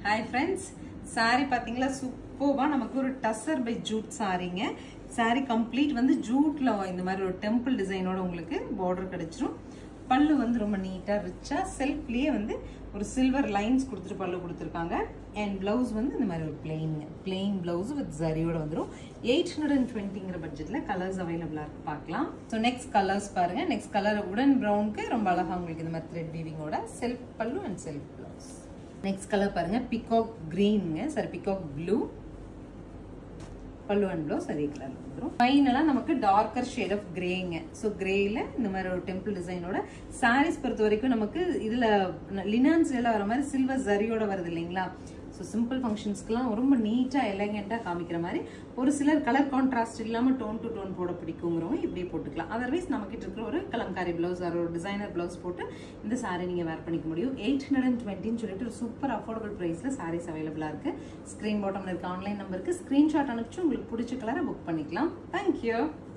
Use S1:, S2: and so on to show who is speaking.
S1: hi friends saree பார்த்தீங்களா சூப்பர்வா நமக்கு ஒரு டசர் பை ஜூட் சாரீங்க saree கம்ப்ளீட் வந்து ஜூட்ல இந்த மாதிரி ஒரு டெம்பிள் டிசைனோட உங்களுக்கு பார்டர் கிடைச்சிரும் பல்லு வந்து ரொம்ப நீட்டா ரிச்சா செல்ஃப்லயே வந்து ஒரு சில்வர் லைன்ஸ் கொடுத்துட்டு பல்லு கொடுத்துருக்காங்க அண்ட் பிளவுஸ் வந்து இந்த மாதிரி ஒரு பிளெயின்ங்க பிளெயின் பிளவுஸ் வித் ஜரியோட வந்துடும் எயிட் ஹண்ட்ரட் அண்ட் டுவெண்ட்டிங்கிற பட்ஜெட்டில் கலர்ஸ் அவைலபிளாக இருக்கு பார்க்கலாம் ஸோ நெக்ஸ்ட் கலர்ஸ் பாருங்க நெக்ஸ்ட் கலர் உடன் ப்ரௌனுக்கு ரொம்ப அழகா உங்களுக்கு இந்த மாதிரி த்ரெட் வீவிங்கோட self pallu and self blouse next colour பாருங்க பிகாக் கிரீனுங்க sari peacock blue pallu and blouse அதே கலர் வந்துடும் ஃபைனலாக நமக்கு டார்க்கர் ஷேட் ஆஃப் கிரேங்க ஸோ கிரேல இந்த மாதிரி ஒரு டெம்பிள் டிசைனோட சாரீஸ் பொறுத்த வரைக்கும் நமக்கு இதில் லினான்ஸ் எல்லாம் வர மாதிரி சில்வர் ஜரியோட வருது இல்லைங்களா ஸோ சிம்பிள் ஃபங்க்ஷன்ஸ்க்குலாம் ரொம்ப நீட்டாக எலகெண்ட்டாக காமிக்கிற மாதிரி ஒரு சிலர் கலர் கான்ட்ராஸ்ட் இல்லாமல் டோன் டு டோன் போட பிடிக்குங்கிறவங்க இப்படி போட்டுக்கலாம் அதர்வைஸ் நம்மக்கிட்ட இருக்கிற ஒரு கலம்காரி ப்ளவுஸ் ஒரு டிசைனர் ப்ளவுஸ் போட்டு இந்த சாரீ நீங்கள் வேர் பண்ணிக்க முடியும் எயிட் ஹண்ட்ரட் அண்ட் டுவெண்ட்டின்னு சொல்லிட்டு ஒரு சூப்பர் அஃபோர்டபுள் ப்ரைஸில் சாரீஸ் அவைலபிளாக இருக்குது ஸ்க்ரீன் பாட்டமில் இருக்க ஆன்லைன் நம்பருக்கு ஸ்க்ரீன்ஷாட் அனுப்பிச்சு உங்களுக்கு பிடிச்ச கலரை புக் பண்ணிக்கலாம் தேங்க்யூ